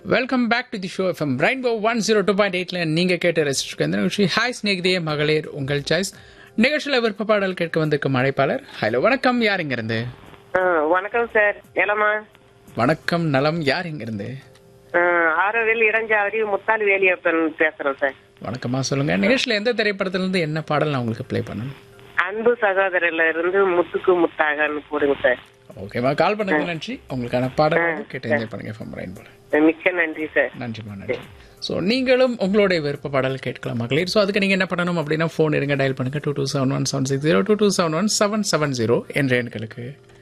welcome back to the show FM rainbow one zero two point எயிட்ல நீங்க கேட்டு ரசிச்சிருக்க இந்த நிகழ்ச்சி ஹாய் ஸ்நேகிதியே மகளிர் உங்கள் சாய்ஸ் நிகழ்ச்சியில் விருப்ப பாடல் கேட்க வந்திருக்கும் அழைப்பாளர் ஹலோ வணக்கம் யார் இங்க இருந்து ஆ, வணக்கம் சார் ஏலம்மா வணக்கம் நலம் யார் இங்க இருந்து ஆரோவில் இடஞ்சாவடி முத்தால் வேலியப்பன் பேசுறேன் சார் வணக்கமா சொல்லுங்க நிகழ்ச்சியில் எந்த திரைப்படத்துல இருந்து என்ன பாடல் நான் உங்களுக்கு ப்ளே பண்ணணும் அன்பு சகோதரர்ல இருந்து முத்துக்கு முத்தாகன்னு போடுங்க சார் ஓகேவா கால் பண்ணுங்க நன்றி உங்களுக்கான பாடல் கேட்டு என்ஜாய் பண்ணுங்க எஃப்எம் ரெயின்போல மிக்க நன்றி சார் நன்றிமா நன்றி ஸோ நீங்களும் உங்களுடைய விருப்ப பாடல் கேட்கலாம் மகளிர் ஸோ அதுக்கு நீங்கள் என்ன பண்ணணும் அப்படின்னா ஃபோன் இருங்க டயல் பண்ணுங்க two two seven one seven six zero two two seven one seven seven zero என்ற எண்களுக்கு